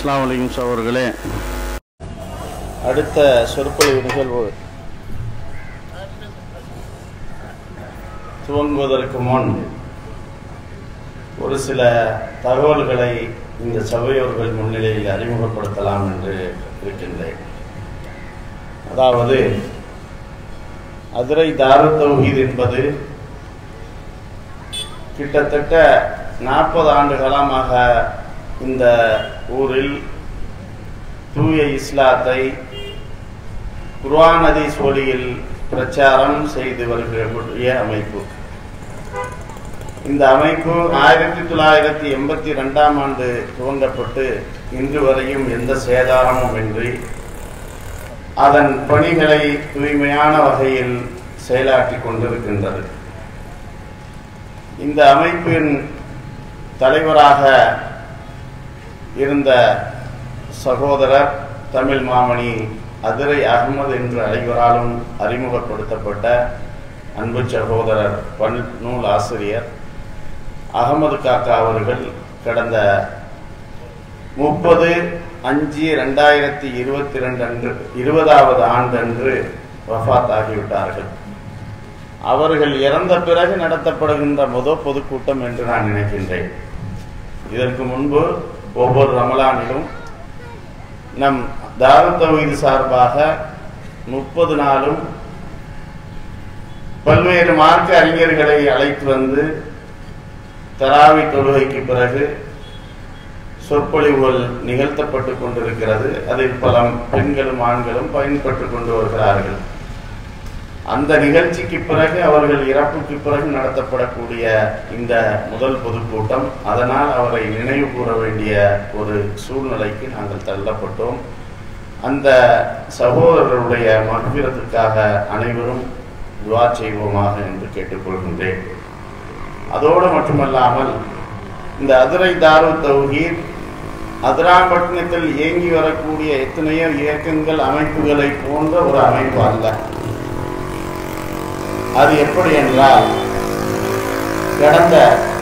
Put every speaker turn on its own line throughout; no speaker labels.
அஸ்ஸலாமு அலைக்கும் சகோதரர்களே
அடுத்த சொற்பொழிவு நிகழ்வு துவங்குவதற்கு முன் ஒரு சில தகவல்களை இந்த சபையோர்கள் முன்னிலையில் அறிமுகப்படுத்தலாம் என்று இருக்கின்றேன் அதாவது அதிரை தாரு தௌஹீத் என்பது கிட்டத்தட்ட நாற்பது ஆண்டு காலமாக இந்த ஊரில் தூய இஸ்லாத்தை குர்ஆன் ஹதீஸ் ஒளியில் பிரச்சாரம் செய்து வருகிற அமைப்பு இந்த அமைப்பு ஆயிரத்தி தொள்ளாயிரத்தி எண்பத்தி ரெண்டாம் ஆண்டு துவங்கப்பட்டு இன்று வரையும் எந்த சேதாரமும் இன்றி அதன் பணிகளை தூய்மையான வகையில் செயலாற்றி கொண்டிருக்கின்றது இந்த அமைப்பின் தலைவராக இருந்த சகோதரர் தமிழ் மாமணி அதிரை அகமது என்று அனைவராலும் அறிமுகப்படுத்தப்பட்ட அன்பு சகோதரர் பல் நூல் ஆசிரியர் அகமது காக்கா அவர்கள் கடந்த முப்பது அஞ்சு ரெண்டாயிரத்தி இருபத்தி ரெண்டு அன்று இருபதாவது ஆண்டு அன்று வஃத் ஆகிவிட்டார்கள் அவர்கள் இறந்த பிறகு நடத்தப்படுகின்ற முதல் பொதுக்கூட்டம் என்று நான் நினைக்கின்றேன் இதற்கு முன்பு ஒவ்வொரு ரமலானிலும் நம் தாரத்தவீது சார்பாக முப்பது நாளும் பல்வேறு மார்க்க அறிஞர்களை அழைத்து வந்து தராவி தொழுகைக்கு பிறகு சொற்பொழிவுகள் நிகழ்த்தப்பட்டு கொண்டிருக்கிறது அதில் பல பெண்களும் ஆண்களும் பயன்பட்டு கொண்டு வருகிறார்கள் அந்த நிகழ்ச்சிக்கு பிறகு அவர்கள் இறப்புக்கு பிறகு நடத்தப்படக்கூடிய இந்த முதல் பொதுக்கூட்டம் அதனால் அவரை நினைவு கூற வேண்டிய ஒரு சூழ்நிலைக்கு நாங்கள் தள்ளப்பட்டோம் அந்த சகோதரருடைய மகிழ்விரத்துக்காக அனைவரும் துவா செய்வோமாக என்று கேட்டுக்கொள்கின்றேன் அதோடு மட்டுமல்லாமல் இந்த அதிரை தாரு தௌஹீத் அதிராம்பட்டினத்தில் இயங்கி வரக்கூடிய எத்தனையோ இயக்கங்கள் அமைப்புகளை போன்ற ஒரு அமைப்பு அல்ல அது எப்படி என்றால் கடந்த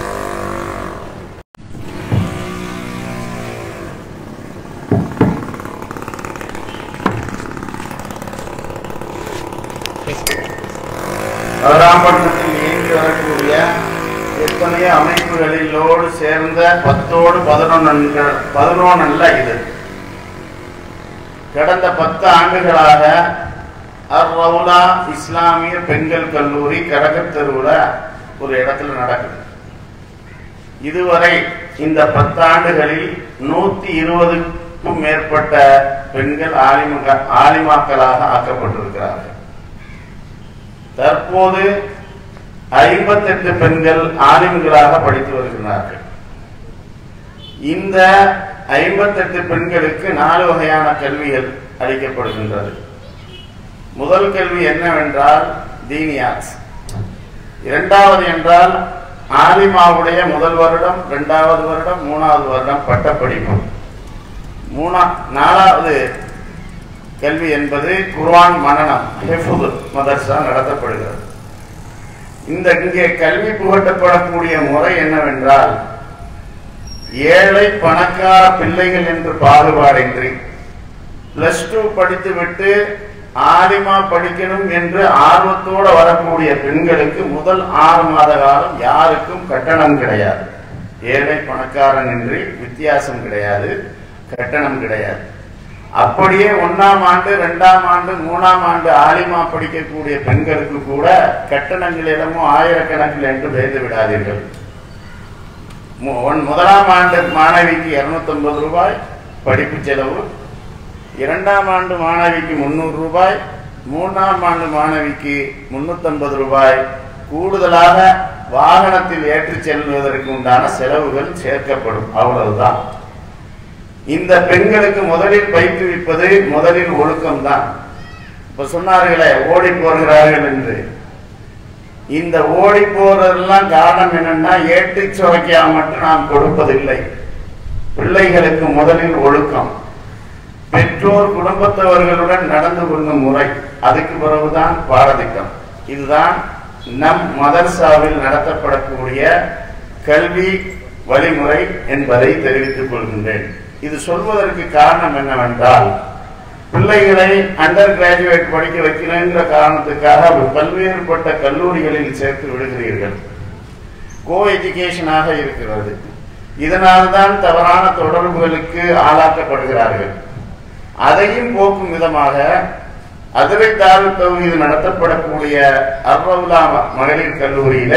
கதிராம்பட்டினத்தில் இயங்கி வரக்கூடிய எத்தனையோ அமைப்புகளிலோடு சேர்ந்த பத்தோடு பதினொன்று பதினொன்று அல்ல இது கடந்த பத்து ஆண்டுகளாக அர் ரவுலா இஸ்லாமிய பெண்கள் கல்லூரி கடகத்தெருவில் ஒரு இடத்துல நடக்குது இதுவரை இந்த பத்தாண்டுகளில் நூத்தி இருபதுக்கும் மேற்பட்ட பெண்கள் ஆலிமக ஆலிமாக்களாக ஆக்கப்பட்டிருக்கிறார்கள் தற்போது ஐம்பத்தெட்டு பெண்கள் ஆலிம்களாக படித்து வருகிறார்கள் இந்த ஐம்பத்தெட்டு பெண்களுக்கு நாலு வகையான கல்விகள் அளிக்கப்படுகின்றது முதல் கல்வி என்னவென்றால் தீனியாஸ் இரண்டாவது என்றால் ஆலிமாவுடைய முதல் வருடம் இரண்டாவது வருடம் மூணாவது வருடம் பட்டப்படிப்பு மூணா நாலாவது கல்வி என்பது குர்ஆன் மனனம் ஹெஃபுது மதர்சா நடத்தப்படுகிறது இந்த இங்கே கல்வி புகட்டப்படக்கூடிய முறை என்னவென்றால் ஏழை பணக்கார பிள்ளைகள் என்று பாகுபாடின்றி பிளஸ் டூ படித்துவிட்டு ஆலிமா படிக்கணும் என்று ஆர்வத்தோடு வரக்கூடிய பெண்களுக்கு முதல் ஆறு மாத காலம் யாருக்கும் கட்டணம் கிடையாது ஏழை பணக்காரன் என்று வித்தியாசம் கிடையாது கட்டணம் கிடையாது அப்படியே ஒன்னாம் ஆண்டு இரண்டாம் ஆண்டு மூணாம் ஆண்டு ஆலிமா படிக்கக்கூடிய பெண்களுக்கு கூட கட்டணங்களிடமோ ஆயிரக்கணக்கில் என்று பெய்து விடாதீர்கள் முதலாம் ஆண்டு மாணவிக்கு இருநூத்தி ரூபாய் படிப்பு செலவு இரண்டாம் ஆண்டு மாணவிக்கு முன்னூறு ரூபாய் மூன்றாம் ஆண்டு மாணவிக்கு முன்னூத்தி ரூபாய் கூடுதலாக வாகனத்தில் ஏற்றி செல்வதற்கு உண்டான செலவுகள் சேர்க்கப்படும் அவ்வளவுதான் இந்த பெண்களுக்கு முதலில் பயிற்றுவிப்பது முதலில் ஒழுக்கம் தான் இப்ப சொன்னார்களே ஓடி போகிறார்கள் என்று இந்த ஓடி போறதெல்லாம் காரணம் என்னன்னா ஏற்றி சுரைக்கா மட்டும் நாம் கொடுப்பதில்லை பிள்ளைகளுக்கு முதலில் ஒழுக்கம் பெற்றோர் குடும்பத்தவர்களுடன் நடந்து கொள்ளும் முறை அதுக்கு பிறகுதான் பாடத்திட்டம் இதுதான் நம் மதர்சாவில் நடத்தப்படக்கூடிய கல்வி வழிமுறை என்பதை தெரிவித்துக் கொள்கின்றேன் இது சொல்வதற்கு காரணம் என்னவென்றால் பிள்ளைகளை அண்டர் கிராஜுவேட் படிக்க வைக்கிறேங்கிற காரணத்துக்காக பல்வேறுபட்ட கல்லூரிகளில் சேர்த்து விடுகிறீர்கள் கோ எஜுகேஷனாக இருக்கிறது இதனால்தான் தவறான தொடர்புகளுக்கு ஆளாக்கப்படுகிறார்கள் அதையும் போக்கும் விதமாக அதிரை தாரு தொகுதியில் நடத்தப்படக்கூடிய அர்ரவுலா மகளிர் கல்லூரியில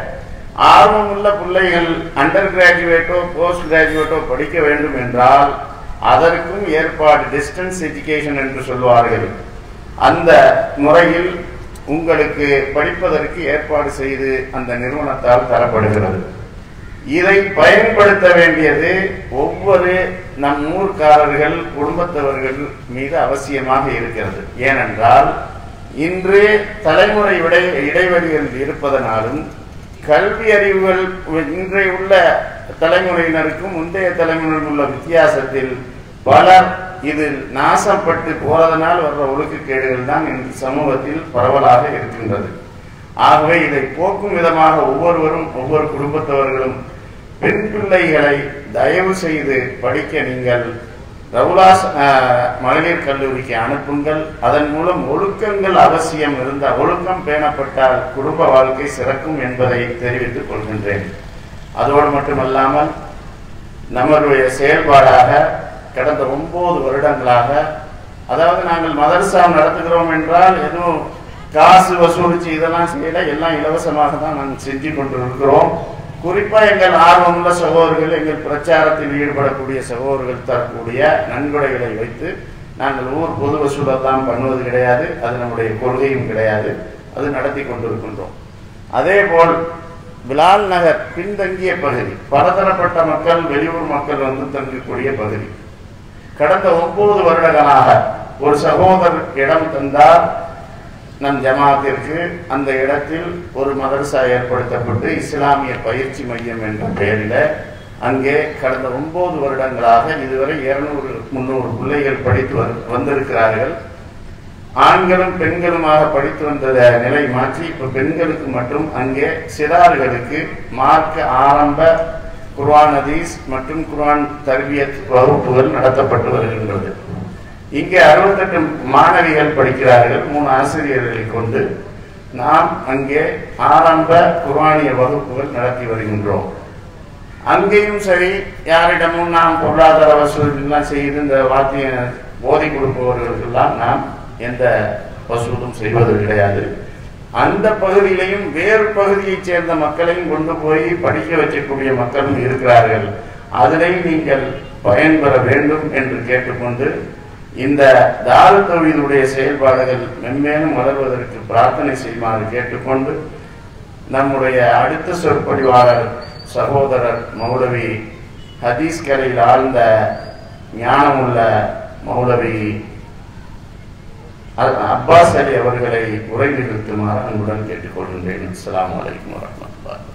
ஆர்வமுள்ள பிள்ளைகள் அண்டர் கிராஜுவேட்டோ போஸ்ட் கிராஜுவேட்டோ படிக்க வேண்டும் என்றால் அதற்கும் ஏற்பாடு டிஸ்டன்ஸ் எஜுகேஷன் என்று சொல்வார்கள் அந்த முறையில் உங்களுக்கு படிப்பதற்கு ஏற்பாடு செய்து அந்த நிறுவனத்தால் தரப்படுகிறது இதை பயன்படுத்த வேண்டியது ஒவ்வொரு நம் ஊர்க்காரர்கள் குடும்பத்தவர்கள் மீது அவசியமாக இருக்கிறது ஏனென்றால் இன்று தலைமுறை இடை இடைவெளிகள் இருப்பதனாலும் கல்வி அறிவுகள் இன்றைய உள்ள தலைமுறையினருக்கும் முந்தைய தலைமுறையில் உள்ள வித்தியாசத்தில் பலர் இதில் நாசப்பட்டு போறதனால் வர்ற ஒழுக்கக்கேடுகள் தான் இந்த சமூகத்தில் பரவலாக இருக்கின்றது ஆகவே இதை போக்கும் விதமாக ஒவ்வொருவரும் ஒவ்வொரு குடும்பத்தவர்களும் பெண் பிள்ளைகளை தயவு செய்து படிக்க நீங்கள் ரவுலாஸ் மகளிர் கல்லூரிக்கு அனுப்புங்கள் அதன் மூலம் ஒழுக்கங்கள் அவசியம் இருந்த ஒழுக்கம் பேணப்பட்டால் குடும்ப வாழ்க்கை சிறக்கும் என்பதை தெரிவித்துக் கொள்கின்றேன் அதோடு மட்டுமல்லாமல் நம்மளுடைய செயல்பாடாக கடந்த ஒன்பது வருடங்களாக அதாவது நாங்கள் மதரசா நடத்துகிறோம் என்றால் எதுவும் காசு வசூலிச்சு இதெல்லாம் செய்யல எல்லாம் இலவசமாக தான் நாங்கள் செஞ்சு கொண்டு இருக்கிறோம் குறிப்பா எங்கள் ஆர்வமுள்ள சகோதரர்கள் எங்கள் பிரச்சாரத்தில் ஈடுபடக்கூடிய சகோதரர்கள் தரக்கூடிய நன்கொடைகளை வைத்து நாங்கள் ஊர் பொது வசூலெல்லாம் பண்ணுவது கிடையாது அது நம்முடைய கொள்கையும் கிடையாது அது நடத்தி கொண்டிருக்கின்றோம் அதே போல் பிலால் நகர் பின்தங்கிய பகுதி பலதரப்பட்ட மக்கள் வெளியூர் மக்கள் வந்து தங்கக்கூடிய பகுதி கடந்த ஒன்பது வருடங்களாக ஒரு சகோதரர் இடம் தந்தார் நம் ஜமாத்திற்கு அந்த இடத்தில் ஒரு மதரசா ஏற்படுத்தப்பட்டு இஸ்லாமிய பயிற்சி மையம் என்ற பெயரில் அங்கே கடந்த ஒன்பது வருடங்களாக இதுவரை இருநூறு முன்னூறு பிள்ளைகள் படித்து வந்திருக்கிறார்கள் ஆண்களும் பெண்களுமாக படித்து வந்த நிலை மாற்றி இப்ப பெண்களுக்கு மட்டும் அங்கே சிறார்களுக்கு மார்க்க ஆரம்ப குர்ஆன் ஹதீஸ் மற்றும் குர்ஆன் தர்பியத் வகுப்புகள் நடத்தப்பட்டு வருகின்றது இங்கே அறுபத்தெட்டு மாணவிகள் படிக்கிறார்கள் மூணு ஆசிரியர்களை கொண்டு நாம் அங்கே ஆரம்ப குர்ஆனிய வகுப்புகள் நடத்தி வருகின்றோம் அங்கேயும் சரி யாரிடமும் நாம் பொருளாதார வசூல் எல்லாம் செய்து இந்த வாத்திய போதை கொடுப்பவர்களுக்கெல்லாம் நாம் எந்த வசூலும் செய்வது கிடையாது அந்த பகுதியிலையும் வேறு பகுதியைச் சேர்ந்த மக்களையும் கொண்டு போய் படிக்க வைக்கக்கூடிய மக்களும் இருக்கிறார்கள் அதிலையும் நீங்கள் பயன்பெற வேண்டும் என்று கேட்டுக்கொண்டு இந்த தாரு தொழிலுடைய செயல்பாடுகள் மென்மேலும் வளர்வதற்கு பிரார்த்தனை செய்யுமாறு கேட்டுக்கொண்டு நம்முடைய அடுத்த சொற்பொழிவாளர் சகோதரர் மௌலவி ஹதீஸ் கலையில் ஆழ்ந்த ஞானமுள்ள மௌலவி அப்பாஸ் அலி அவர்களை உரை நிறுத்துமாறு அன்புடன் கேட்டுக்கொள்கின்றேன் அஸ்லாம் வலைக்கம் வரமத்துல்லாஹி